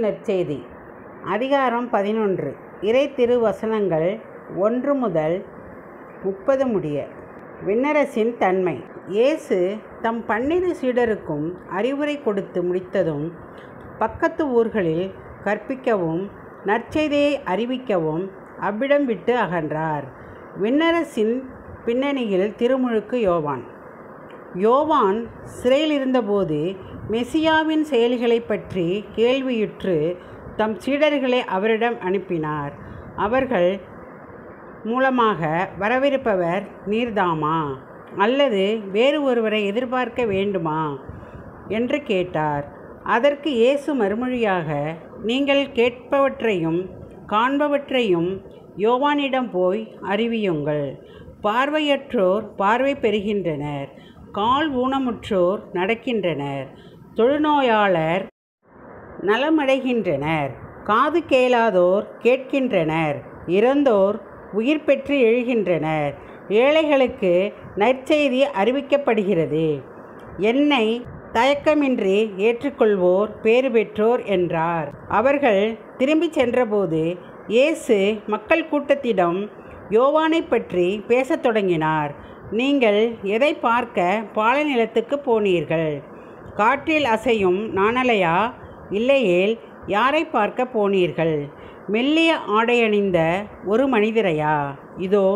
நற்செய்தி அதிகாரம் பதினொன்று இறை திருவசனங்கள் ஒன்று முதல் முப்பது முடிய விண்ணரசின் தன்மை இயேசு தம் பன்னிரு சீடருக்கும் அறிவுரை கொடுத்து முடித்ததும் பக்கத்து ஊர்களில் கற்பிக்கவும் நற்செய்தியை அறிவிக்கவும் அவ்விடம் விட்டு அகன்றார் விண்ணரசின் பின்னணியில் திருமுழுக்கு யோவான் யோவான் சிறையில் இருந்தபோது மெசியாவின் செயல்களைப் பற்றி கேள்வியுற்று தம் சீடர்களை அவரிடம் அனுப்பினார் அவர்கள் மூலமாக வரவிருப்பவர் நீர்தாமா அல்லது வேறு ஒருவரை எதிர்பார்க்க வேண்டுமா என்று கேட்டார் அதற்கு இயேசு மறுமொழியாக நீங்கள் கேட்பவற்றையும் காண்பவற்றையும் யோவானிடம் போய் அறிவியுங்கள் பார்வையற்றோர் பார்வை பெறுகின்றனர் கால் ஊனமுற்றோர் நடக்கின்றனர் தொழுநோயாளர் நலமடைகின்றனர் காது கேளாதோர் கேட்கின்றனர் இறந்தோர் உயிர் பெற்று எழுகின்றனர் ஏழைகளுக்கு நற்செய்தி அறிவிக்கப்படுகிறது என்னை தயக்கமின்றி ஏற்றுக்கொள்வோர் பேறு பெற்றோர் என்றார் அவர்கள் திரும்பிச் சென்றபோது இயேசு மக்கள் கூட்டத்திடம் யோவானை பற்றி பேசத் தொடங்கினார் நீங்கள் எதை பார்க்க பாலைநிலத்துக்கு போனீர்கள் காற்றில் அசையும் நாணலையா இல்லையேல் யாரை பார்க்க போனீர்கள் மெல்லிய ஆடை அணிந்த ஒரு மனிதரையா இதோ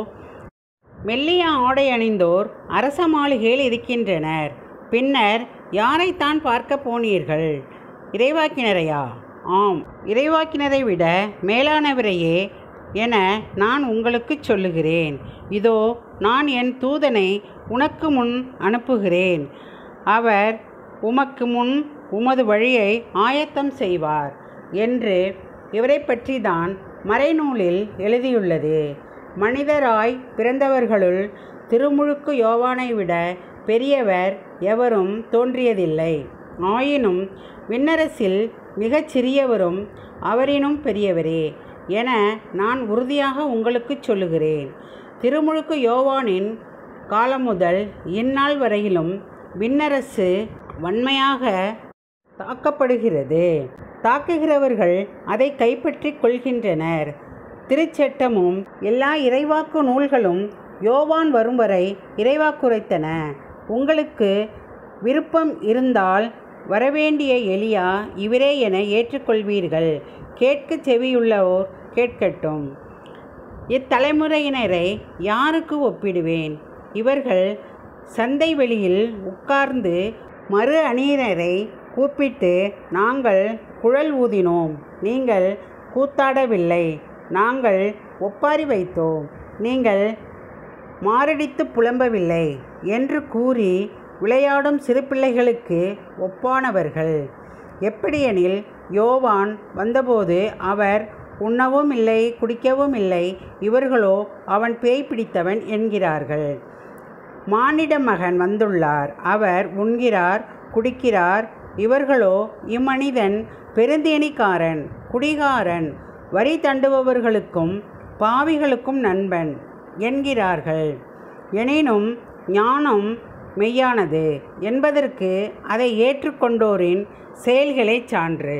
மெல்லிய ஆடை அணிந்தோர் அரச மாளிகையில் இருக்கின்றனர் பின்னர் யாரைத்தான் பார்க்க போனீர்கள் இறைவாக்கினரையா ஆம் இறைவாக்கினரை விட மேலானவரையே என நான் உங்களுக்கு சொல்லுகிறேன் இதோ நான் என் தூதனை உனக்கு முன் அனுப்புகிறேன் அவர் உமக்கு முன் உமது வழியை ஆயத்தம் செய்வார் என்று இவரை பற்றி தான் மறைநூலில் எழுதியுள்ளது மனிதராய் பிறந்தவர்களுள் திருமுழுக்கு யோவானை விட பெரியவர் எவரும் தோன்றியதில்லை ஆயினும் விண்ணரசில் மிகச் சிறியவரும் அவரினும் பெரியவரே என நான் உறுதியாக உங்களுக்கு சொல்லுகிறேன் திருமுழுக்கு யோவானின் காலம் முதல் இந்நாள் வரையிலும் விண்ணரசு வன்மையாக தாக்கப்படுகிறது தாக்குகிறவர்கள் அதை கைப்பற்றி கொள்கின்றனர் திருச்சட்டமும் எல்லா இறைவாக்கு நூல்களும் யோவான் வரும் வரை இறைவாக்குரைத்தன உங்களுக்கு விருப்பம் இருந்தால் வரவேண்டிய எலியா இவரே என ஏற்றுக்கொள்வீர்கள் கேட்க செவியுள்ளவோர் கேட்கட்டும் இத்தலைமுறையினரை யாருக்கு ஒப்பிடுவேன் இவர்கள் சந்தை வெளியில் உட்கார்ந்து மறு அணியினரை கூப்பிட்டு நாங்கள் குழல் ஊதினோம் நீங்கள் கூத்தாடவில்லை நாங்கள் ஒப்பாரி வைத்தோம் நீங்கள் மாரடித்து புலம்பவில்லை என்று கூறி விளையாடும் சிறு பிள்ளைகளுக்கு ஒப்பானவர்கள் எப்படியெனில் யோவான் வந்தபோது அவர் உண்ணவும் இல்லை குடிக்கவும் இல்லை இவர்களோ அவன் பேய் பிடித்தவன் என்கிறார்கள் மானிட மகன் வந்துள்ளார் அவர் உண்கிறார் குடிக்கிறார் இவர்களோ இம்மனிதன் பெருந்தேனிக்காரன் குடிகாரன் வரி தண்டுபவர்களுக்கும் பாவிகளுக்கும் நண்பன் என்கிறார்கள் எனினும் ஞானம் மெய்யானது என்பதற்கு அதை ஏற்றுக்கொண்டோரின் செயல்களே சான்று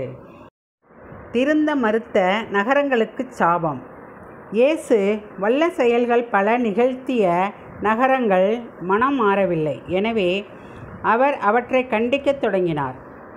திருந்த மறுத்த நகரங்களுக்கு சாபம் இயேசு வல்ல செயல்கள் பல நிகழ்த்திய நகரங்கள் மனம் மாறவில்லை எனவே அவர் அவற்றை கண்டிக்கத் தொடங்கினார்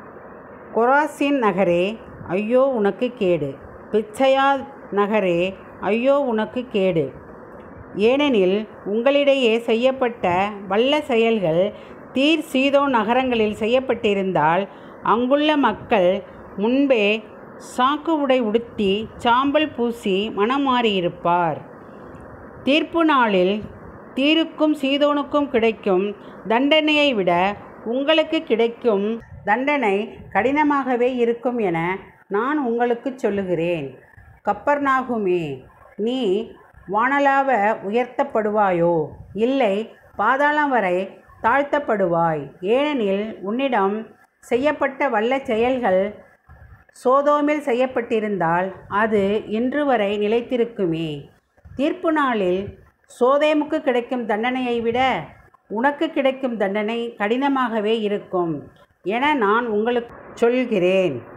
கொராசின் நகரே ஐயோ உனக்கு கேடு பிச்சையா நகரே ஐயோ உனக்கு கேடு ஏனெனில் உங்களிடையே செய்யப்பட்ட வல்ல செயல்கள் தீர் சீதோ நகரங்களில் செய்யப்பட்டிருந்தால் அங்குள்ள மக்கள் முன்பே சாக்கு உடை உடுத்தி சாம்பல் பூசி மனம் மாறியிருப்பார் தீர்ப்பு நாளில் தீருக்கும் சீதோனுக்கும் கிடைக்கும் தண்டனையை விட உங்களுக்கு கிடைக்கும் தண்டனை கடினமாகவே இருக்கும் என நான் உங்களுக்கு சொல்லுகிறேன் கப்பர்நாகுமே நீ வானலாவ உயர்த்தப்படுவாயோ இல்லை பாதாளம் வரை தாழ்த்தப்படுவாய் ஏனெனில் உன்னிடம் செய்யப்பட்ட வல்ல செயல்கள் சோதோமில் செய்யப்பட்டிருந்தால் அது இன்று வரை நிலைத்திருக்குமே தீர்ப்பு நாளில் சோதேமுக்கு கிடைக்கும் தண்டனையை விட உனக்கு கிடைக்கும் தண்டனை கடினமாகவே இருக்கும் என நான் உங்களுக்கு சொல்கிறேன்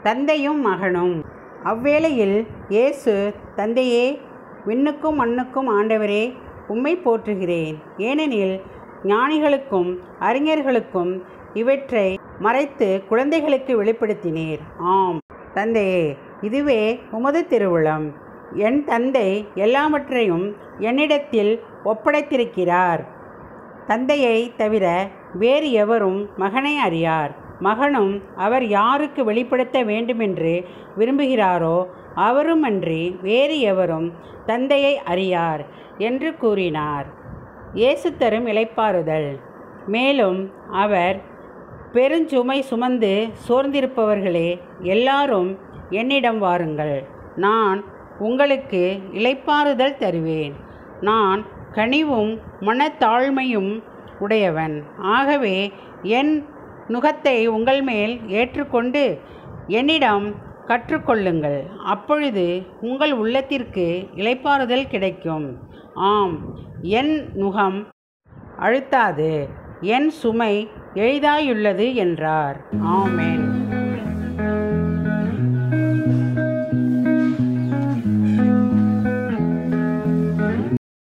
தந்தையும் மகனும் அவ்வேளையில் இயேசு தந்தையே விண்ணுக்கும் மண்ணுக்கும் ஆண்டவரே உம்மை போற்றுகிறேன் ஏனெனில் ஞானிகளுக்கும் அறிஞர்களுக்கும் இவற்றை மறைத்து குழந்தைகளுக்கு வெளிப்படுத்தினீர் ஆம் தந்தையே இதுவே உமது திருவுளம் என் தந்தை எல்லாவற்றையும் என்னிடத்தில் ஒப்படைத்திருக்கிறார் தந்தையை தவிர வேறு எவரும் மகனை அறியார் மகனும் அவர் யாருக்கு வெளிப்படுத்த வேண்டுமென்று விரும்புகிறாரோ அவருமன்றி வேறு எவரும் தந்தையை அறியார் என்று கூறினார் இயேசு தரும் இளைப்பாறுதல் மேலும் அவர் பெருஞ்சுமை சுமந்து சோர்ந்திருப்பவர்களே எல்லாரும் என்னிடம் வாருங்கள் நான் உங்களுக்கு இளைப்பாறுதல் தருவேன் நான் கனிவும் மனத்தாழ்மையும் உடையவன் ஆகவே என் நுகத்தை உங்கள் மேல் ஏற்றுக்கொண்டு என்னிடம் கற்றுக்கொள்ளுங்கள் அப்பொழுது உங்கள் உள்ளத்திற்கு இளைப்பாறுதல் கிடைக்கும் ஆம் என் நுகம் அழுத்தாது என் சுமை எளிதாயுள்ளது என்றார் ஆமென்